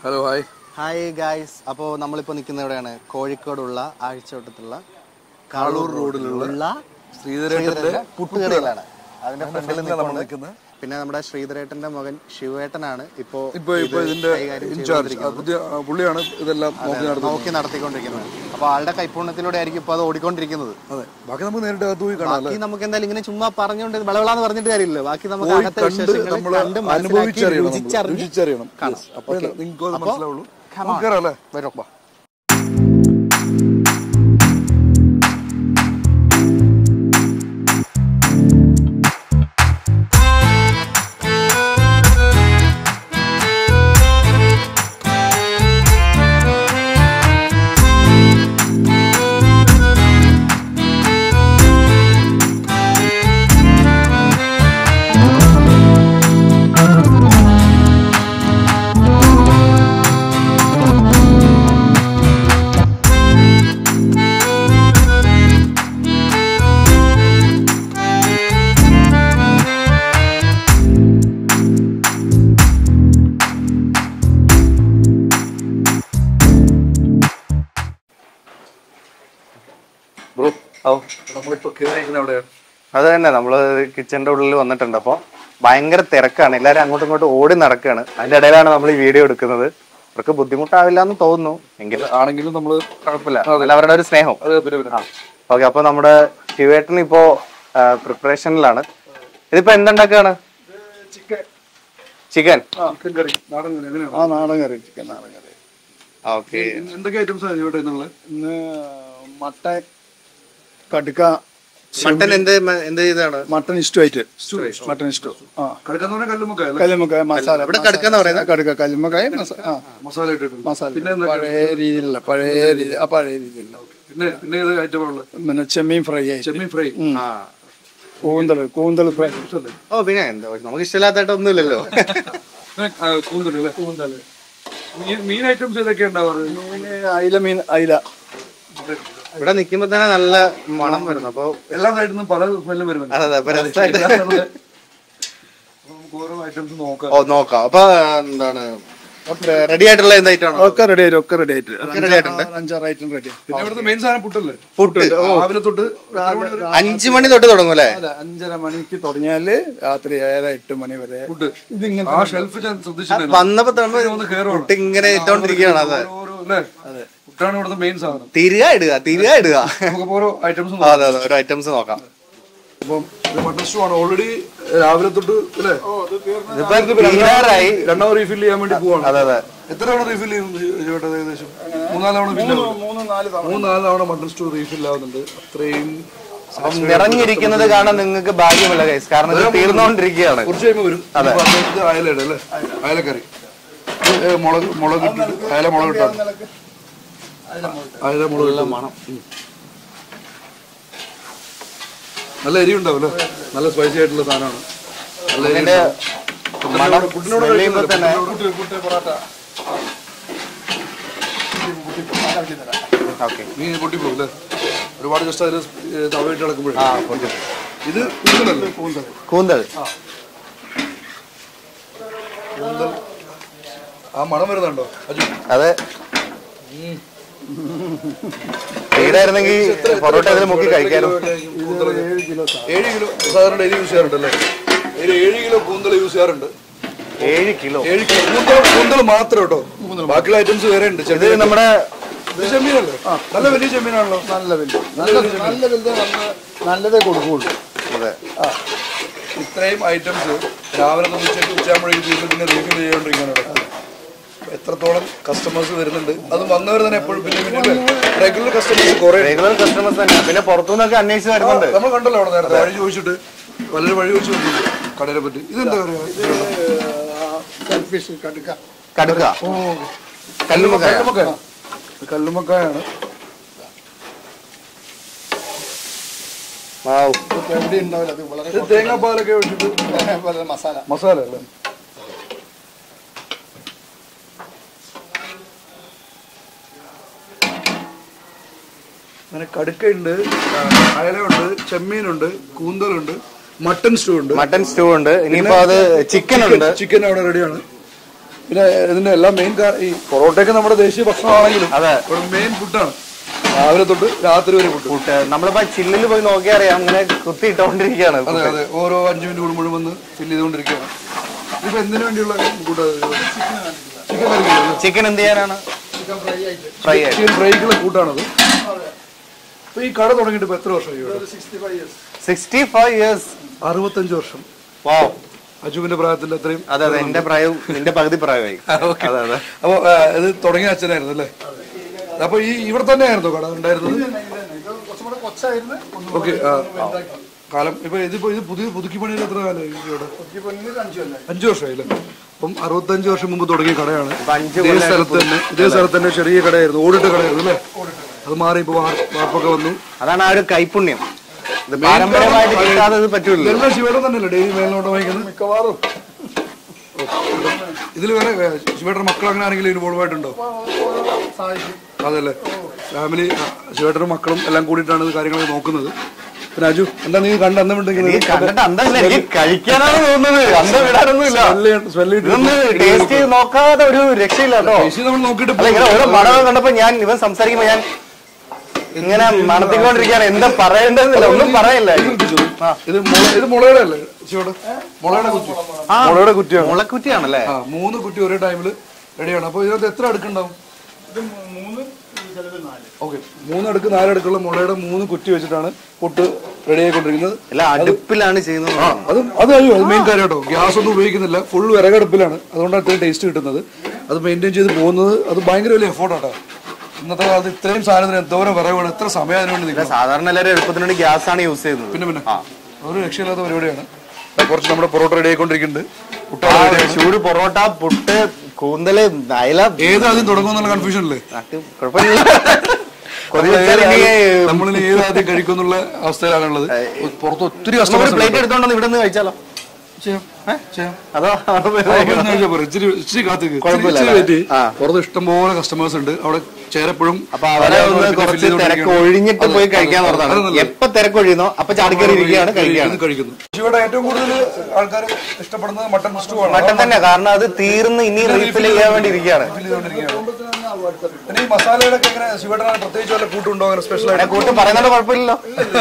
Hello hi hi guys അപ്പോൾ നമ്മളിപ്പോൾ നിൽക്കുന്ന എവിടെയാണ് കോഴിക്കോടുള്ള ആഴ്ചവട്ടത്തുള്ള കാളൂർ റോഡിലുള്ള ശ്രീധരേട്ടന്റെ പുട്ടുകടയിലാണ് അതിന്റെ ഫ്രണ്ടിൽ നമ്മൾ നിൽക്കുന്നത് നിൽക്കുന്നത് പിന്നെ നമ്മുടെ ശ്രീധരേട്ടന്റെ മകൻ ശിവേട്ടനാണ് ഇപ്പോ ഇപ്പൊ ഇപ്പൊ ഇത് ഇതിന്റെ കൈകാര്യം ഇൻചാർജ് ചെയ്തുകൊണ്ടിരിക്കുന്നത്. പുതിയ ആ, പുള്ളിയാണ് ഇതെല്ലാം നോക്കി നടത്തുന്നത് നോക്കി നടത്തിക്കൊണ്ടിരിക്കുന്നത് അപ്പൊ ആളുടെ കൈപ്പുണ്യത്തിലൂടെ ആയിരിക്കും ഇപ്പൊ അത് ഓടിക്കൊണ്ടിരിക്കുന്നത് അതെ ബാക്കി നമുക്ക് നേരിട്ട് അകത്ത് പോയി കാണാം ബാക്കി നമുക്ക് എന്തായാലും ഇങ്ങനെ ചുമ്മാ പറഞ്ഞുകൊണ്ട് വിളവിളാന്ന് പറഞ്ഞിട്ട് കാര്യമില്ല ബാക്കി നമുക്ക് പോയി അകത്തെ കണ്ട് വിശേഷങ്ങൾ നമ്മൾ കണ്ട് മനസ്സിലാക്കി അനുഭവിച്ചറിയണം നമ്മള്. രുചിച്ചറിഞ്ഞ് രുചിച്ചറിയണം കാണാം. Yes. അപ്പോഴേ Okay. നിങ്ങൾക്ക് അത് അപ്പോ, മനസ്സിലാവുള്ളൂ come നമുക്ക് കയറാം അല്ലേ വരും വാ. ബ്രോ ഓ നമ്മളിപ്പോ കയറിയിരിക്കുന്ന എവിടെയാണ് അത് തന്നെ നമ്മള് കിച്ചന്റെ ഉള്ളിൽ വന്നിട്ടുണ്ട് അപ്പൊ ഭയങ്കര തിരക്കാണ് എല്ലാരും അങ്ങോട്ടും ഇങ്ങോട്ടും ഓടി നടക്കാണ് അതിന്റെ ഇടയിലാണ് നമ്മൾ ഈ വീഡിയോ എടുക്കുന്നത് അവർക്ക് ബുദ്ധിമുട്ടാവില്ല എന്ന് തോന്നുന്നു എങ്കിലും ആണെങ്കിലും നമ്മള് കുഴപ്പമില്ല അതല്ല അവരുടെ ഒരു സ്നേഹം അത് പിന്നെ പിന്നെ ഓക്കെ അപ്പൊ നമ്മുടെ ശിവേട്ടൻ ഇപ്പോ പ്രിപ്പറേഷനിലാണ് ഇതിപ്പോ എന്തുണ്ടാക്കാണ് ചിക്കൻ ചിക്കൻ ചിക്കൻ കറി നാടൻ കറി എങ്ങനെയാണ് ആ നാടൻ കറി ചിക്കൻ നാടൻ കറി ഓക്കെ എന്തൊക്കെ ഐറ്റംസ് ആണ് ഇവിടെ നിന്നുള്ളത് ഇന്ന് മട്ടൻ കടുക്ക മട്ടൻ എന്ത് മ- എന്ത് ചെയ്താണ് മട്ടൻ ഇഷ്ടു ആയിട്ട് മട്ടൻ ഇഷ്ടു ആ കടുക്കാന്ന് പറഞ്ഞാൽ കല്ലുമുക്ക അല്ലേ കല്ലുമ്മക്കായ മസാല ഇവിടെ കടുക്കാന്ന് പറയുന്നത് കടുക്ക കല്ലുമ്മക്കായ മസാല ആ മസാല ഇട്ടിട്ടുണ്ട് മസാല പിന്നെ എന്താ പഴയ രീതിയിലുള്ള പഴയ രീതി ആ പഴയ രീതിയിലുള്ള പിന്നെ പിന്നെ ഏത് ഐറ്റം ഉള്ളത് പിന്നെ ചെമ്മീൻ ഫ്രൈ ആയിട്ട് ചെമ്മീൻ ഫ്രൈ ആ കൂന്തൽ കൂന്തൽ ഫ്രൈ ഓ പിന്നെ എന്താ നമുക്ക് ഇഷ്ടമില്ലാത്തായിട്ട് ഒന്നുമില്ലല്ലോ കൂന്തൽ അല്ലേ കൂന്തൽ മീൻ ഐറ്റംസ് ഏതൊക്കെ ഉണ്ടാവാറ് മീന് അയില മീൻ അയില ഇവിടെ നിക്കുമ്പോ തന്നെ നല്ല മണം വരുന്നു അപ്പൊ എല്ലാ സൈഡിൽ നിന്നും പല സ്മെല്ലും വരുന്നുണ്ട് അതെ അതെ അപ്പൊ രസമായിട്ട് അപ്പൊ നമുക്ക് ഓരോ ഐറ്റംസ് നോക്കാം ഓ നോക്കാം അപ്പൊ എന്താണ് റെഡി ആയിട്ടുള്ള എന്തായിട്ടാണോ ഒക്കെ റെഡി ആയിട്ട് ഒക്കെ റെഡി ആയിട്ട് ready ആയിട്ടുണ്ട്. ഒരു അഞ്ചാറ് ഐറ്റം റെഡി പിന്നെ ഇവിടുത്തെ മെയിൻ സാധനം പുട്ടല്ലേ പുട്ട് രാവിലെ തൊട്ട് അഞ്ചു മണി തൊട്ട് തുടങ്ങും അല്ലേ അല്ല അഞ്ചര മണിക്ക് തുടങ്ങിയാല് രാത്രി ഏഴര എട്ട് മണി വരെ പുട്ട് ഇതിങ്ങനെ ആ ഷെൽഫ് ഞാൻ ശ്രദ്ധിച്ചിട്ടുണ്ട് വന്നപ്പോ തന്നെ ഒന്ന് കേറുവാണ് പുട്ട് ഇങ്ങനെ ഇട്ടോണ്ടിരിക്കുകയാണ് അതെ ഓരോ അല്ലേ പുട്ടാണ് ഇവിടുത്തെ മെയിൻ സാധനം തിരിക ഇടുക തിരിക ഇടുക നമുക്ക് ഓരോ ഐറ്റംസ് ആ, അതെ അതെ ഒരു ഐറ്റംസ് നോക്കാം അപ്പം മട്ടൺ സ്റ്റൂ ആണ് ഓൾറെഡി രാവിലെ തൊട്ട് അല്ലേ ഇതിപ്പോ തീരാറായി രണ്ടാമത് റീഫിൽ ചെയ്യാൻ വേണ്ടി പോവാണ് അതെ അതെ എത്ര തവണ റീഫിൽ ചെയ്യും ചേട്ടാ ഏകദേശം മൂന്നാല് തവണ ഫില്ല് മൂന്ന് നാല് തവണ മൂന്നാല് തവണ മട്ടൺ സ്റ്റൂ റീഫിൽ ആവുന്നുണ്ട് അത്രയും അപ്പം നിറഞ്ഞിരിക്കുന്നത് കാണാൻ നിങ്ങൾക്ക് ഭാഗ്യമല്ല ഗൈസ് കാരണം ഇത് തീർന്നുകൊണ്ടിരിക്കുകയാണ് കുറച്ച് കഴിയുമ്പോൾ വരും ഇപ്പൊ ഇത് അയലയുടെ അല്ലേ അയലക്കറി ഇത് മുളക് മുളക് ഇട്ടിട്ട് അയല മുളക് ഇട്ടാണ് അയല മുളക് ഇട്ടത്. മണം നല്ല എരി ഉണ്ടാവും അല്ലേ നല്ല സ്പൈസി ആയിട്ടുള്ള സാധനമാണ് നല്ല എരി ഇതിന്റെ ഉണ്ടാവും. മണം പുട്ടിനോട് smell ചെയ്യുമ്പോ തന്നെ പുട്ട് പുട്ട് പൊറാട്ട ഓക്കെ മീൻ പൊട്ടിപ്പോകും അല്ലേ ഒരുപാട് ജസ്റ്റ് അതിൽ തവയിട്ട് ഇളക്കുമ്പോഴേ ആ പൊട്ടി. ഇത് കൂന്തലല്ലേ കൂന്തൽ കൂന്തൽ കൂന്തൽ ആ മണം വരുന്നുണ്ടോ അജു അതെ വീടായിരുന്നെങ്കിൽ പൊറോട്ട ഇതിൽ മുക്കി കഴിക്കാനും ഏഴ് കിലോ സാധാരണ ഡെയിലി യൂസ് ചെയ്യാറുണ്ടല്ലേ ഒരു ഏഴ് കിലോ കൂന്തൽ യൂസ് ചെയ്യാറുണ്ട് ഏഴ് കിലോ ഏഴ് കിലോ കൂന്തൽ കൂന്തൽ മാത്രം കേട്ടോ ബാക്കിയുള്ള ഐറ്റംസ് വേറെ ഉണ്ട് ഇത് ചെറിയ നമ്മുടെ ഇത് ചെമ്മീനല്ലേ നല്ല വലിയ ചെമ്മീനാണല്ലോ നല്ല വലുത് നല്ല നല്ല വലുത് നല്ല നല്ലതേ കൊടുക്കുള്ളൂ അതെ ആ ഇത്രയും ഐറ്റംസ് രാവിലെ തൊട്ട് ഉച്ചയ്ക്ക് ഉച്ചയാകുമ്പോഴേക്കും വീട്ടിൽ പിന്നെ റീഫിൽ ചെയ്തുകൊണ്ടിരിക്കുകയാണ് എത്രത്തോളം കസ്റ്റമേഴ്സ് വരുന്നുണ്ട് അത് വന്നവർ തന്നെ എപ്പോഴും പിന്നെ പിന്നെ റെഗുലർ കസ്റ്റമേഴ്സ് കുറെ റെഗുലർ കസ്റ്റമേഴ്സ് തന്നെ പിന്നെ പുറത്തുനിന്നൊക്കെ അന്വേഷിച്ച് വരുന്നുണ്ട് നമ്മൾ കണ്ടല്ലോ അവിടെ നേരത്തെ വഴി ചോദിച്ചിട്ട് പലരും വഴി ചോദിച്ചു വന്നിട്ടുണ്ട് കടയെ പറ്റി ഇതെന്താ പറയാ സെൽഫിഷ് കടുക്ക കടുക്ക കല്ലുമക്കായ കല്ലുമക്കായ കല്ലുമക്കായാണ് വാവ്. ഇപ്പൊ എവിടെ ഉണ്ടാവില്ല അത് വളരെ ഇത് തേങ്ങാപ്പാലൊക്കെ ഒഴിച്ചിട്ട് വളരെ മസാല മസാല അല്ലേ അങ്ങനെ കടുക്കയുണ്ട് ആ, അയലയുണ്ട് ചെമ്മീനുണ്ട് കൂന്തലുണ്ട് മട്ടൺ സ്റ്റൂ ഉണ്ട് മട്ടൻ സ്റ്റൂ ഉണ്ട് ഇനിയിപ്പോ അത് ചിക്കൻ ഉണ്ട് ചിക്കൻ അവിടെ റെഡിയാണ് പിന്നെ ഇതിന്റെ എല്ലാം മെയിൻ ഈ പൊറോട്ടയൊക്കെ നമ്മുടെ ദേശീയ ഭക്ഷണമാണെങ്കിലും അതെ. മെയിൻ ഫുഡാണ് രാവിലെ തൊട്ട് രാത്രി വരെ ഫുഡ് കൂട്ട് നമ്മളിപ്പോ ചില്ലിൽ പോയി നോക്കിയാൽ അറിയാം അങ്ങനെ കുത്തി ഇട്ടോണ്ടിരിക്കുകയാണ് അതെ അതെ ഓരോ അഞ്ച് മിനിറ്റ് കൂടുമ്പോഴും വന്ന് ഫില്ല് ചെയ്തുകൊണ്ടിരിക്കുകയാണ് ഇതിപ്പോ എന്തിനു വേണ്ടിയുള്ള കൂട്ടാ ചിക്കൻ കറിക്കുള്ള ചിക്കൻ എന്ത് ചെയ്യാനാണ് ഫ്രൈ ആയിട്ട് ചിക്കൻ ഫ്രൈക്കുള്ള കൂട്ടാണത് അപ്പൊ ഈ കട തുടങ്ങിയിട്ട് ഇപ്പൊ എത്ര വർഷമായി ഇവിടെ സിക്സ്റ്റി ഫൈവ് ഇയേഴ്സ് അറുപത്തഞ്ച് വർഷം വാ അജുവിന്റെ പ്രായത്തിൽ അത്രയും അതെ അതെ എന്റെ പ്രായവും നിന്റെ പകുതി പ്രായമായി ഓക്കെ അതെ അതെ അപ്പൊ ആ, ഇത് തുടങ്ങിയ അച്ഛനായിരുന്നു അല്ലേ അപ്പൊ ഈ ഇവിടെ തന്നെ ആയിരുന്നു കട ഉണ്ടായിരുന്നത് കുറച്ചും കൂടെ കൊച്ചായിരുന്നു ഓക്കെ കാലം ഇപ്പൊ ഇതിപ്പോ ഇത് പുതിയ പുതുക്കി പണിയിൽ എത്ര കാലമായി ഇവിടെ ഈ പൊന്നിന് അഞ്ചു അല്ലേ അഞ്ചു വർഷമായില്ലേ അപ്പം അറുപത്തഞ്ച് വർഷം മുമ്പ് തുടങ്ങിയ കടയാണ് ഇപ്പൊ അഞ്ച് ഇതേ സ്ഥലത്ത് തന്നെ ഇതേ സ്ഥലത്ത് തന്നെ ചെറിയ കടയായിരുന്നു ഓടിട്ട കടയായിരുന്നു അല്ലേ അത് മാറി ഇപ്പൊ വാർ- വാർപ്പൊക്കെ വന്നു അതാണ് ആ ഒരു കൈപുണ്യം ഇത് പാരമ്പര്യമായിട്ട് കിട്ടാതെ ഇത് പറ്റൂല്ലോ ഇതെല്ലാം ശിവേട്ടൻ തന്നെയല്ലേ ഡെയിലി മേലോട്ട് വാങ്ങിക്കുന്നത് മിക്കവാറും ഇതിൽ വേറെ ഏ, ശിവേട്ടൻ മക്കൾ അങ്ങനെ ആരെങ്കിലും ഇൻവോൾവ് ആയിട്ടുണ്ടോ സഹായിക്കും അതല്ലേ ഫാമിലി ശിവേട്ടനും മക്കളും എല്ലാം കൂടിയിട്ടാണ് ഇത് കാര്യങ്ങൾ നോക്കുന്നത് പിന്നെ അജു എന്താ നീ കണ്ട അന്നം എനിക്ക് ഉണ്ടെങ്കിൽ കണ്ടിട്ട് അന്തല്ല എനിക്ക് കഴിക്കാനാണ് തോന്നുന്നത് അന്ത വിടാനൊന്നുമില്ല സ്മെല്ല് ഇതൊന്ന് ടേസ്റ്റ് ചെയ്ത് നോക്കാതെ ഒരു രക്ഷയില്ല കേട്ടോ നമ്മൾ നോക്കിയിട്ട് അല്ല ഇങ്ങനെ ഓരോ മണങ്ങൾ കണ്ടപ്പോ ഞാൻ ഇവൻ സംസാരിക്കുമ്പോ ഞാൻ ഇങ്ങനെ മണത്തിക്കൊണ്ടിരിക്കുകയാണ് എന്താ പറയേണ്ടതെന്നില്ല ഒന്നും പറയില്ല ഇത് മുള ഇത് മുളയുടെ അല്ലേ ശിവേട്ടൻ മുളയുടെ കുറ്റി മുളയുടെ കുറ്റിയാണ് മുളക്കുറ്റിയാണല്ലേ ആ മൂന്ന് കുറ്റി ഒരേ ടൈമിൽ റെഡിയാണ് അപ്പൊ ഇതിനകത്ത് എത്ര അടുക്കുണ്ടാവും ഇത് മൂന്ന് ചിലത് നാല് ഓക്കെ മൂന്നടുക്ക് നാലടുക്കുള്ള മുളയുടെ മൂന്ന് കുറ്റി വെച്ചിട്ടാണ് പുട്ട് റെഡി ആയിക്കൊണ്ടിരിക്കുന്നത് എല്ലാം അടുപ്പിലാണ് ചെയ്യുന്നത് ആ അത് അത് കഴിയും അത് മെയിൻ കാര്യം കേട്ടോ ഗ്യാസ് ഒന്നും ഉപയോഗിക്കുന്നില്ല ഫുൾ വിറകടുപ്പിലാണ് അതുകൊണ്ടാണ് ഇത്രയും ടേസ്റ്റ് കിട്ടുന്നത് അത് മെയിൻറ്റെയിൻ ചെയ്ത് പോകുന്നത് അത് ഭയങ്കര വലിയ എഫോർട്ട് ആട്ടോ ഇന്നത്തെ കാലത്ത് ഇത്രയും സാധനത്തിന് എന്തോരം വിറക് വേണം എത്ര സമയം അതിന് വേണ്ടി നിൽക്കണം സാധാരണ എല്ലാവരും എളുപ്പത്തിന് വേണ്ടി ഗ്യാസ് ആണ് യൂസ് ചെയ്യുന്നത് പിന്നെ പിന്നെ ഒരു രക്ഷയില്ലാത്ത പരിപാടിയാണ് ദാ കുറച്ച് നമ്മുടെ പൊറോട്ട റെഡി ആയിക്കൊണ്ടിരിക്കുന്നുണ്ട് പുട്ട ആ, ചൂട് പൊറോട്ട പുട്ട് കൂന്തല് അയല ഏത് ആദ്യം തുടങ്ങുമെന്നുള്ള കൺഫ്യൂഷൻ അല്ലേ നാട്ട് കുഴപ്പമില്ല കൊതിച്ചാൽ ഇനി നമ്മളിൽ ഏത് ആദ്യം കഴിക്കുമെന്നുള്ള അവസ്ഥയിലാണുള്ളത് പുറത്ത് ഒത്തിരി നമുക്ക് കസ്റ്റമേഴ്സ് പ്ലേറ്റ് എടുത്തോണ്ടെന്ന് ഇവിടെ നിന്ന് കഴിച്ചാലോ ചെയ്യാം ചെയ്യാം അതോ അവിടെ പോയി അവിടെ ഇരുന്ന് കഴിച്ചാ പോരെ. ഇച്ചിരി ഇച്ചിരി കാത്തിക്ക് കുഴപ്പമില്ല, ഇച്ചിരി വെയിറ്റ് ചെയ്യ്. ആ. പുറത്ത് ഇഷ്ടംപോലെ കസ്റ്റമേഴ്സ് ഉണ്ട് അവിടെ ചേരപ്പോഴും അപ്പൊ അവരെ ഒന്ന് കുറച്ച് തിരക്ക് ഒഴിഞ്ഞിട്ട് പോയി കഴിക്കാൻ പറഞ്ഞതാണ് എപ്പൊ തിരക്ക് ഒഴിയുന്നോ അപ്പൊ ചാടിക്കറി ഇരിക്കുകയാണ് കഴിക്കുകയാണ് കഴിക്കുന്നു ഇവിടെ ഏറ്റവും കൂടുതൽ ആൾക്കാർ ഇഷ്ടപ്പെടുന്നത് മട്ടൺ സ്റ്റൂ ആണ് മട്ടൻ തന്നെ കാരണം അത് തീർന്ന് ഇനി റീഫിൽ ചെയ്യാൻ വേണ്ടി ഇരിക്കുകയാണ് Fill ചെയ്തുകൊണ്ടിരിക്കുകയാണ്. പിന്നെ ഈ മസാലയുടെ ഒക്കെ എങ്ങനെ ശിവടനാണ് പ്രത്യേകിച്ച് വല്ല കൂട്ടുണ്ടോ അങ്ങനെ സ്പെഷ്യൽ എന്നെ ആയിട്ട് കൂട്ട് പറയുന്നത് കുഴപ്പമില്ലല്ലോ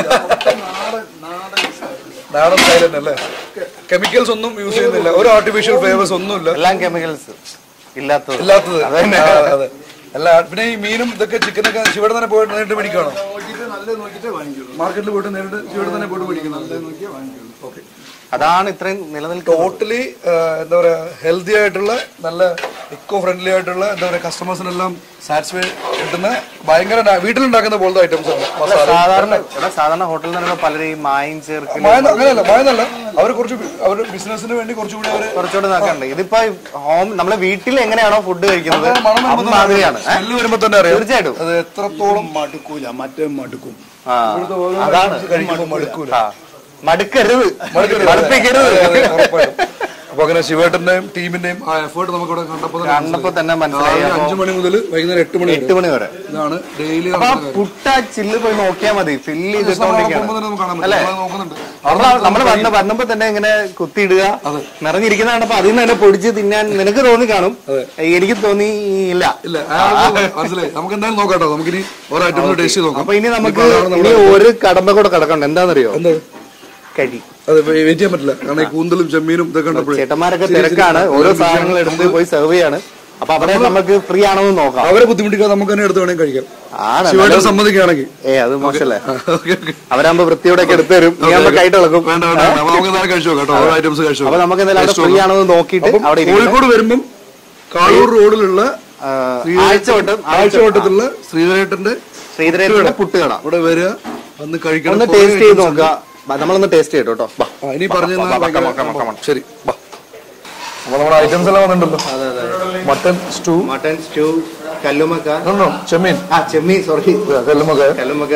നാടൻ നാടൻ നാടൻ സ്റ്റൈൽ തന്നെ അല്ലേ കെമിക്കൽസ് ഒന്നും യൂസ് ചെയ്യുന്നില്ല ഒരു ആർട്ടിഫിഷ്യൽ ഫ്ലേവേഴ്സ് ഒന്നുമില്ല എല്ലാം കെമിക്കൽസ് ഇല്ലാത്തത് ഇല്ലാത്തത് അതന്നെ. ആ, അതെ അല്ല പിന്നെ ഈ മീനും ഇതൊക്കെ ചിക്കനൊക്കെ ശിവടെ തന്നെ പോയിട്ട് നേരിട്ട് മേടിക്കുകയാണോ നോക്കിയിട്ട് നല്ലത് നോക്കിയിട്ടേ വാങ്ങിക്കുള്ളൂ മാർക്കറ്റിൽ പോയിട്ട് നേരിട്ട് ശിവടെ തന്നെ പോയിട്ട് മേടിക്കുന്നത് നോക്കിയേ വാങ്ങിക്കുള്ളൂ ഓക്കെ അതാണ് ഇത്രയും നിലനിൽക്കുന്നത് ടോട്ടലി എന്താ പറയാ ഹെൽത്തി ആയിട്ടുള്ള നല്ല ഇക്കോ ഫ്രണ്ട്ലി ആയിട്ടുള്ള എന്താ പറയാ കസ്റ്റമേഴ്സിനെല്ലാം സാറ്റിസ്ഫൈ കിട്ടുന്ന ഭയങ്കര ന- വീട്ടിലുണ്ടാക്കുന്ന പോലത്തെ ഐറ്റംസ് ആണ് അല്ല, സാധാരണ ഇവിടെ സാധാരണ ഹോട്ടലിൽ നിന്ന് പലരും ഈ മായം ചേർക്കല് മായ അങ്ങനെയല്ല മായെന്നല്ല അവർ കുറച്ച് അവർ ബിസിനസിന് വേണ്ടി കുറച്ചുകൂടി അവർ കുറച്ചുകൂടെ നോക്കാനുണ്ട് ഇതിപ്പോ ഹോം നമ്മളെ വീട്ടിൽ എങ്ങനെയാണോ ഫുഡ് കഴിക്കുന്നത് മണം അത് മാതിരിയാണ് ഏ? സ്മെല്ല് വരുമ്പോ തന്നെ അറിയാം തീർച്ചയായിട്ടും അത് എത്രത്തോളം മടുക്കൂല മറ്റേ മടുക്കും ആ, ഇവിടുത്തെ ഓരോ അതാണ് items കഴിക്കുമ്പോൾ മടുക്കൂല ആ. മടുക്കരുത് മടുക്കരുത്. മടുപ്പിക്കരുത് അതെ, അതെ, ഉറപ്പായിട്ടും. അപ്പൊ അങ്ങനെ ശിവേട്ടന്റെയും ടീമിന്റെയും ആ എഫേർട്ട് നമുക്ക് ഇവിടെ കണ്ടപ്പോൾ തന്നെ കണ്ടപ്പോ തന്നെ മനസ്സിലായി രാവിലെ അപ്പൊ അഞ്ചു മണി മുതൽ വൈകുന്നേരം എട്ട് മണി വരെ എട്ട് മണി വരെ ഇതാണ് ഡെയിലി അപ്പൊ ആ പുട്ട ചില്ല് പോയി നോക്കിയാൽ മതി ഫില്ല് ചെയ്തിട്ടോണ്ടിരിക്കുകയാണ് നമുക്ക് കാണാൻ പറ്റും അല്ലേ? നമ്മളത് നോക്കുന്നുണ്ട് നമ്മൾ വന്ന വന്നപ്പോ തന്നെ ഇങ്ങനെ കുത്തിയിടുക നിറഞ്ഞിരിക്കുന്ന കണ്ടപ്പോ അതിൽ നിന്ന് തന്നെ പൊടിച്ച് തിന്നാൻ നിനക്ക് തോന്നി കാണും എനിക്ക് തോന്നി ഇല്ല ഇല്ല അയാൾക്ക് മനസ്സിലായി നമുക്ക് എന്തായാലും നോക്കാം കേട്ടോ നമുക്കിനി ഓരോ ഐറ്റംസ് ടേസ്റ്റ് ചെയ്ത് നോക്കാം അപ്പൊ ഇനി നമുക്ക് ഇപ്പൊ അതാണ് ഇനി ഒരു കടമ്പ കൂടെ കിടക്കണ്ട എന്താണെന്നറിയോ എന്താ കടി അത് വെയിറ്റ് ചെയ്യാൻ പറ്റില്ല കാരണം ഈ കൂന്തലും ചെമ്മീനും ഇതൊക്കെ കണ്ടപ്പോഴേ ചേട്ടന്മാരൊക്കെ തിരക്കാണ് ഓരോ സാധനങ്ങൾ എടുത്ത് പോയി സെർവ് ചെയ്യാണ് അപ്പൊ അവിടെ നമുക്ക് ഫ്രീ ആണോ എന്ന് നോക്കാം അവരെ ബുദ്ധിമുട്ടിക്കാതെ നമുക്ക് തന്നെ എടുത്ത് വേണമെങ്കിൽ കഴിക്കാം ആണ് ശിവേട്ടൻ സമ്മതിക്കുകയാണെങ്കിൽ ഏ അത് മോശമല്ലേ ഓക്കെ ഓക്കെ അവരാകുമ്പോ വൃത്തിയോടെ എടുത്തു തരും നീ ആകുമ്പോ കൈട്ട് ഇളക്കും വേണ്ട വേണ്ട വേണ്ട. അപ്പൊ നമുക്ക് എന്തായാലും കഴിച്ചു നോക്കാം കേട്ടോ ഓരോ ഐറ്റംസ് കഴിച്ചു അപ്പൊ നമുക്ക് എന്തായാലും അവിടെ ഫ്രീ ആണോ എന്ന് നോക്കിയിട്ട് അപ്പം അവിടെ ഇരിക്കണം. കോഴിക്കോട് വരുമ്പം കാളൂർ റോഡിലുള്ള ആ, ആഴ്ചവട്ടം ആഴ്ചവട്ടത്തുള്ള ശ്രീധരേട്ടന്റെ ശ്രീധരേട്ടന്റെ പുട്ടുകട ഇവിടെ വരിക വന്ന് കഴിക്കണം ഒന്ന് ടേസ്റ്റ് ചെയ്ത് നോക്കുക ബാ, നമ്മളൊന്ന് ടേസ്റ്റ് ചെയ്യട്ടോ കേട്ടോ ബാ. ആ, ഇനി പറഞ്ഞു വാ, വാ, വാ, come on, come on, come on. ശരി ബാ. അപ്പൊ നമ്മുടെ ഐറ്റംസ് എല്ലാം വന്നിട്ടുണ്ടല്ലോ മട്ടൻ സ്റ്റൂ മട്ടൻ സ്റ്റൂ കല്ലുമക്ക ചെമ്മീൻ ആ ചെമ്മീൻ സോറി കല്ലുമൊക്കെ കല്ലുമക്ക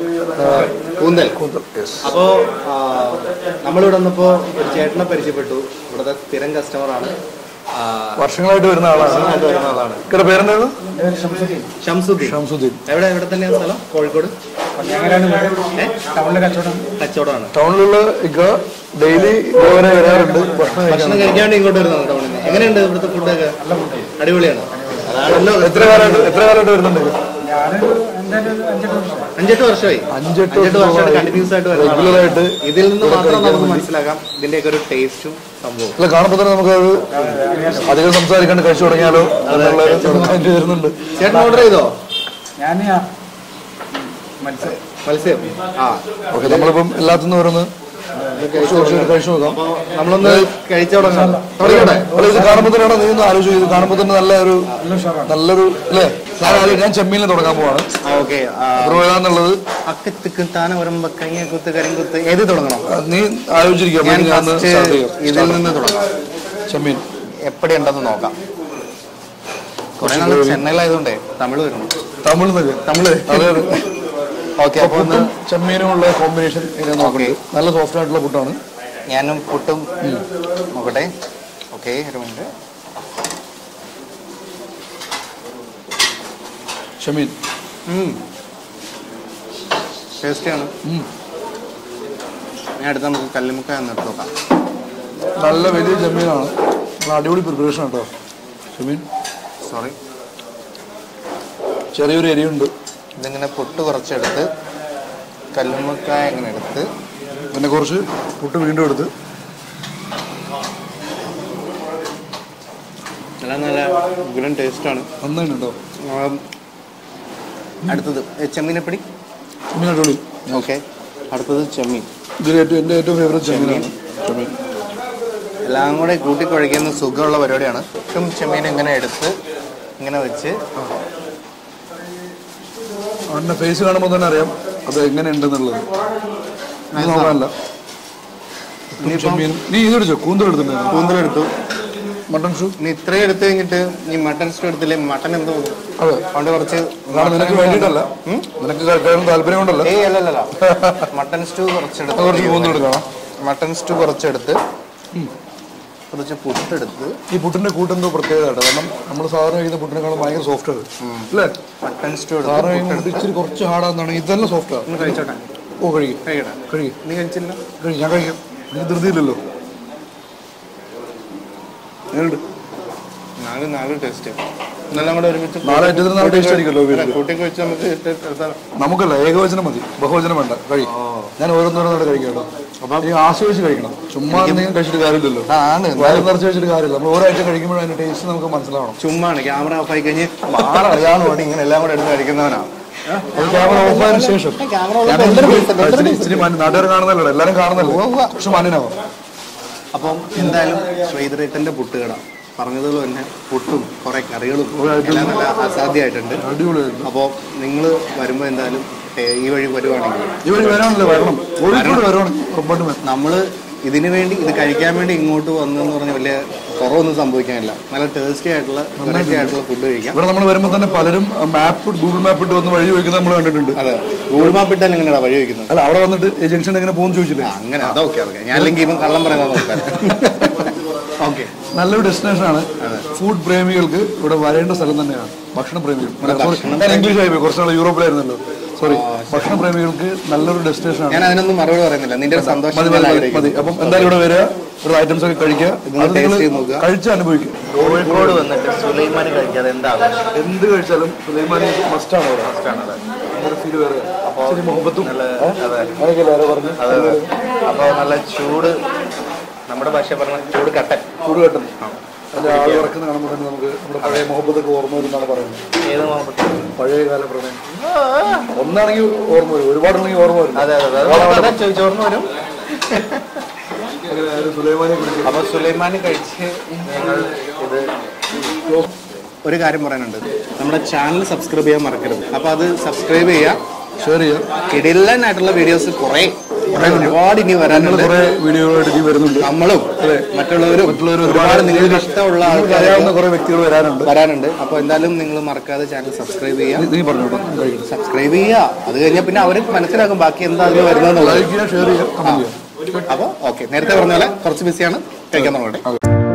കൂന്തൽ അപ്പോ ആ, നമ്മളിവിടെ വന്നപ്പോ ഒരു ചേട്ടനെ പരിചയപ്പെട്ടു ഇവിടുത്തെ സ്ഥിരം കസ്റ്റമറാണ് വർഷങ്ങളായിട്ട് വരുന്ന ആളാണ് വരുന്ന ആളാണ് ഇക്കടെ പേരെന്തായിരുന്നു ഷംസുദ്ദീൻ ഷംസുദ്ദീൻ എവിടെ എവിടെ തന്നെയാണ് സ്ഥലം കോഴിക്കോട് കച്ചവടമാണ് ടൗണിലുള്ള ഇക്ക ഡെയിലി ഇതുവരെ വരാറുണ്ട് ഭക്ഷണം കഴിക്കാൻ ഭക്ഷണം കഴിക്കാണ്ട് ഇങ്ങോട്ട് വരുന്നത് ടൗണിൽ നിന്ന് എങ്ങനെയുണ്ട് ഇവിടുത്തെ ഫുഡൊക്കെ അടിപൊളിയാണ് അതാണല്ലോ എത്ര കാലമായിട്ട് എത്ര കാലമായിട്ട് വരുന്നുണ്ട് ഇക്ക? അഞ്ചെട്ട് വർഷമായി അഞ്ചെട്ട് അഞ്ചെട്ട് വർഷമായിട്ട് കണ്ടിന്യൂസ് ആയിട്ട് റെഗുലർ വരുന്നതാണ് ആയിട്ട് ഇതിൽ നിന്ന് മാത്രം നമുക്ക് മനസ്സിലാക്കാം ഇതിന്റെയൊക്കെ ഒരു ടേസ്റ്റും സംഭവം അല്ല കാണുമ്പോൾ തന്നെ നമുക്ക് അത് അധികം സംസാരിക്കാണ്ട് കഴിച്ചു തുടങ്ങിയാലോ എന്നുള്ള ഒരു മൈൻഡ് വരുന്നുണ്ട് ചേട്ടൻ ഓർഡർ ചെയ്തോ ഞാൻ മത്സ്യം ആ ഓക്കെ നമ്മളിപ്പം എല്ലാത്തിനും ഓരോന്ന് കുറച്ച് കുറച്ച് കഴിച്ചു നോക്കാം അപ്പൊ നമ്മളൊന്ന് കഴിച്ചു തുടങ്ങാം തുടങ്ങിയോട്ടെ അല്ല ഇത് കാണുമ്പോൾ തന്നെയാണ് നീ ഒന്ന് ആലോചിച്ചു ഇത് കാണുമ്പോൾ തന്നെ നല്ല ഒരു നല്ലൊരു അല്ലേ ഞാൻ ആദ്യം ഞാൻ ചെമ്മീനിൽ തുടങ്ങാൻ പോവാണ് ഓക്കെ അപ്പുറം ഏതാന്നുള്ളത് അക്കത്തിക്ക് താന വരുമ്പോ കയ്യ കുത്ത് കരിങ്കുത്ത് ഏത് തുടങ്ങണം നീ ആലോചിച്ചിരിക്കുക ഞാൻ ഞാൻ ഒന്ന് ഫസ്റ്റ് start ചെയ്യാം. ഇതിൽ നിന്ന് തുടങ്ങാം ചെമ്മീൻ എപ്പടി ഉണ്ടെന്ന് നോക്കാം കുറെ നാൾ ചെന്നൈയിലായതുകൊണ്ടേ തമിഴ് വരണം തമിഴ് നിന്നൊക്കെ തമിഴ് അതെ അതെ ഓക്കെ അപ്പൊ ഒന്ന് പുട്ടും ചെമ്മീനും ഉള്ള കോമ്പിനേഷൻ ഇങ്ങനെ നോക്കണ്ടേ നല്ല സോഫ്റ്റ് ആയിട്ടുള്ള പുട്ടാണ് ഞാനും പുട്ടും നോക്കട്ടെ ഓക്കെ ഒരു മിനിറ്റ് ചെമ്മീൻ ടേസ്റ്റിയാണ് ഉം. ഞാൻ അടുത്ത് നമുക്ക് കല്ലുമുക്ക എന്ന് എടുത്ത് നോക്കാം നല്ല വലിയ ചെമ്മീനാണ് നല്ല അടിപൊളി പ്രിപ്പറേഷൻ കേട്ടോ ചെമ്മീൻ സോറി ചെറിയൊരു എരിയുണ്ട് ഇതിങ്ങനെ പുട്ട് കുറച്ചെടുത്ത് കല്ലുമ്മക്കായ ഇങ്ങനെ എടുത്ത് പിന്നെ കുറച്ച് പുട്ട് വീണ്ടും എടുത്ത് നല്ല നല്ല ഗുണം ടേസ്റ്റാണ് നന്നായിട്ട് കേട്ടോ അടുത്തത് ഏ, ചെമ്മീനെപ്പടി ചെമ്മീൻ അടിപൊളി ഓക്കെ അടുത്തത് ചെമ്മീൻ ഇതിൽ ഏറ്റവും എൻ്റെ ഏറ്റവും ഫേവറേറ്റ് ചെമ്മീനാണ് ചെമ്മീൻ എല്ലാം കൂടെ കൂട്ടിക്കുഴയ്ക്കുന്ന സുഖമുള്ള പരിപാടിയാണ് ചും ചെമ്മീൻ ഇങ്ങനെ എടുത്ത് ഇങ്ങനെ വെച്ച് അവൻ്റെ ഫേസ് കാണുമ്പോൾ തന്നെ അറിയാം അത് എങ്ങനെ ഉണ്ടെന്നുള്ളത് ഇത് നോക്കാനല്ല ഇനിയിപ്പം ചെമ്മീനും നീ ഇതെടുച്ചോ കൂന്തലെടുത്തിട്ടുണ്ടായിരുന്നു കൂന്തലെടുത്തു മട്ടൺ ഷൂ ഇനി ഇത്രയും എടുത്തു കഴിഞ്ഞിട്ട് ഈ മട്ടൺ സ്റ്റൂ എടുത്തില്ലേ മട്ടൺ എന്തോ അതെ അതുകൊണ്ട് കുറച്ച് അതാണ് നിനക്ക് വേണ്ടിയിട്ടല്ല നിനക്ക് കഴിക്കാൻ താല്പര്യം കൊണ്ടല്ല ഏയ് അല്ലല്ല മട്ടൺ സ്റ്റൂ അത് കുറച്ച് കുറച്ചെടുത്ത് കൂന്തലെടുക്കണം മട്ടൺ സ്റ്റൂ കുറച്ചെടുത്ത് കുറച്ച് പുട്ടെടുത്ത് ഈ പുട്ടിന്റെ കൂട്ടെന്തോ പ്രത്യേകത കേട്ടോ കാരണം നമ്മൾ സാധാരണ കഴിക്കുന്ന പുട്ടിനേക്കാളും ഭയങ്കര സോഫ്റ്റ് ആണ് അല്ലേ മട്ടൺ സ്റ്റൂ സാധാരണ എടുത്ത് കഴിക്കുമ്പോൾ ഇച്ചിരി കുറച്ച് ഹാർഡാണെന്നാണെങ്കിൽ ഇതെല്ലാം സോഫ്റ്റ് ആണ് ഒന്ന് കഴിച്ചോട്ടെ ഓ കഴിക്കും കഴിക്കട്ടെ കഴിക്കും നീ കഴിച്ചില്ല കഴിക്കും ഞാൻ കഴിക്കാം എനിക്ക് ധൃതിയില്ലല്ലോ ഞാനുണ്ട് നാല് നാല് ടേസ്റ്റ് ഇന്നെല്ലാം കൂടെ ഒരുമിച്ച് നാളെ ഏറ്റവും നാളെ ടേസ്റ്റ് ആയിരിക്കുമല്ലോ വീട്ടിൽ കൂട്ടിക്ക് വെച്ച് നമുക്ക് ഇട്ട് എടുത്താലോ? നമുക്കല്ല ഏകവചനം മതി ബഹുവചനം വേണ്ട കഴി ഞാൻ ഓരോന്നോരോന്നോടെ കഴിക്കാം കേട്ടോ നീ ആസ്വദിച്ച് കഴിക്കണം ചുമ്മാ എന്തെങ്കിലും കഴിച്ചിട്ട് കാര്യമില്ലല്ലോ ആണ് വയറ് നിറച്ച് കഴിച്ചിട്ട് കാര്യമില്ല നമ്മൾ ഒരാഴ്ച കഴിക്കുമ്പോഴും അതിന്റെ ടേസ്റ്റ് നമുക്ക് മനസ്സിലാവണം ചുമ്മാണ് ക്യാമറ ഓഫ് ആയി കഴിഞ്ഞ് മാറാണ് ഓടി ഇങ്ങനെ എല്ലാം കൂടെ എടുത്ത് കഴിക്കുന്നവനാ അത് ക്യാമറ ഓഫ് ആയതിനു ശേഷം ക്യാമറ ഞാൻ ഇച്ചിരി- ഇച്ചിരി മാന്യം. നാട്ടുകാർ കാണുന്നല്ലോ എല്ലാരും കാണുന്നല്ലോ പക്ഷെ മാന്യനാവാം അപ്പം എന്തായാലും ശ്രീധരേട്ടന്റെ പുട്ടുകട പറഞ്ഞതുപോലെ തന്നെ പുട്ടും കുറെ കറികളും എല്ലാം നല്ല അസാധ്യമായിട്ടുണ്ട് അടിപൊളിയായിരുന്നു അപ്പോൾ നിങ്ങൾ വരുമ്പോൾ എന്തായാലും ഏ, ഈ വഴി വരുവാണെങ്കിൽ ഈ വഴി വരാണല്ലോ വരണം കോഴിക്കോട് വരുവാണെങ്കിൽ ഉറപ്പായിട്ടും വരണം. നമ്മൾ ഇതിനു വേണ്ടി ഇത് കഴിക്കാൻ വേണ്ടി ഇങ്ങോട്ട് വന്നെന്ന് പറഞ്ഞാൽ വലിയ കുറവൊന്നും സംഭവിക്കാനില്ല നല്ല ടേസ്റ്റി ആയിട്ടുള്ള വെറൈറ്റി ആയിട്ടുള്ള ഫുഡ് കഴിക്കാം ഇവിടെ നമ്മൾ വരുമ്പോൾ തന്നെ പലരും മാപ്പ് ഗൂഗിൾ മാപ്പ് ഇട്ട് വന്ന് വഴി ചോദിക്കുന്നത് നമ്മൾ കണ്ടിട്ടുണ്ട് അതെ ഗൂഗിൾ മാപ്പ് ഇട്ടാൽ എങ്ങനെയാ വഴി വയ്ക്കുന്നത് അല്ല അവിടെ വന്നിട്ട് ഈ ജംഗ്ഷൻ എങ്ങനെ പോകുന്നു ചോദിച്ചില്ലേ അങ്ങനെ അതൊക്കെ അതൊക്കെ ഞാൻ അല്ലെങ്കിൽ ഇവൻ കള്ളം പറയുന്നത് നോക്കാം ഓക്കെ നല്ലൊരു ഡെസ്റ്റിനേഷൻ ആണ് ഫുഡ് പ്രേമികൾക്ക് ഇവിടെ വരേണ്ട സ്ഥലം തന്നെയാണ് ഭക്ഷണ പ്രേമികൾ Sorry, ഞാൻ ഇംഗ്ലീഷ് ആയി പോയി കുറച്ച് നാൾ യൂറോപ്പിലായിരുന്നല്ലോ സോറി ഭക്ഷണ പ്രേമികൾക്ക് നല്ലൊരു ഡെസ്റ്റിനേഷൻ ആണ് ഞാൻ അതിനൊന്നും മറുപടി പറയുന്നില്ല നിന്റെ ഒരു സന്തോഷം മതി ഞാൻ മതി മതി ആഗ്രഹിക്കുന്നു. മതി അപ്പം എന്തായാലും ഇവിടെ വരിക ഇവിടെ ഐറ്റംസ് ഒക്കെ കഴിക്കുക നിങ്ങൾ അത് taste നിങ്ങൾ ചെയ്ത് നോക്കുക. കഴിച്ച് അനുഭവിക്കുക കോഴിക്കോട് വന്നിട്ട് സുലൈമാൻ കഴിക്കാതെ എന്താ ആഘോഷം എന്ത് കഴിച്ചാലും സുലൈമാനി മസ്റ്റ് ആണ് അവിടെ ഭയങ്കര ഫീൽ വേറെ ഇച്ചിരി മുഹബത്തും അതൊക്കെയല്ലേ ആരോ പറഞ്ഞു അപ്പോൾ നല്ല ചൂട് നമ്മുടെ ഭാഷ പറഞ്ഞ ചൂട് കട്ടൻ ചൂട് കെട്ടും അതിന്റെ ആൾ ഇറക്കുന്ന കാണുമ്പോൾ തന്നെ നമുക്ക് നമ്മുടെ പഴയ മുഹബത്തൊക്കെ ഓർമ്മ വരുന്നതാണ് പറയുന്നത് ഏത് മാവട്ടെ പഴയ കാല പ്രണയം ഒന്നാണെങ്കിൽ ഓർമ്മ വരും ഒരുപാടുണ്ടെങ്കിൽ ഓർമ്മ വരും അതെ അതെ അതെ ചോദിച്ചോർന്ന് വരും അങ്ങനെ ആരും സുലൈമാനെ കുറിച്ച് അപ്പൊ സുലൈമാൻ കഴിച്ച് ഞങ്ങൾ ഇത് ഒരു കാര്യം പറയാനുണ്ട് നമ്മുടെ ചാനൽ സബ്സ്ക്രൈബ് ചെയ്യാൻ മറക്കരുത് അപ്പൊ അത് സബ്സ്ക്രൈബ് ചെയ്യുക ഷെയർ ചെയ്യാം കിടിലനായിട്ടുള്ള വീഡിയോസ് കുറെ ഒരുപാട് ഇനി വരാനുണ്ട് കുറെ വീഡിയോകളായിട്ട് ഇനി വരുന്നുണ്ട് നമ്മളും മറ്റുള്ളവരും മറ്റുള്ളവർ ഒരുപാട് നിങ്ങൾക്ക് ഇഷ്ടമുള്ള നിങ്ങൾക്ക് ആൾക്കാർ അറിയാവുന്ന കുറെ വ്യക്തികൾ വരാനുണ്ട് വരാനുണ്ട് അപ്പൊ എന്തായാലും നിങ്ങൾ മറക്കാതെ ചാനൽ സബ്സ്ക്രൈബ് ചെയ്യുക നീ- നീ പറഞ്ഞോട്ടോ കഴിക്കണം സബ്സ്ക്രൈബ് ചെയ്യുക അത് കഴിഞ്ഞാൽ പിന്നെ അവർ മനസ്സിലാക്കും ബാക്കി എന്താ അതിൽ വരുന്നതെന്നുള്ളത് ലൈക്ക് ചെയ്യുക ഷെയർ ചെയ്യുക കമന്റ് ചെയ്യുക അപ്പോൾ ഓക്കെ നേരത്തെ പറഞ്ഞ പോലെ കുറച്ച് ബിസിയാണ് കഴിക്കാൻ തുടങ്ങട്ടെ ഓക്കെ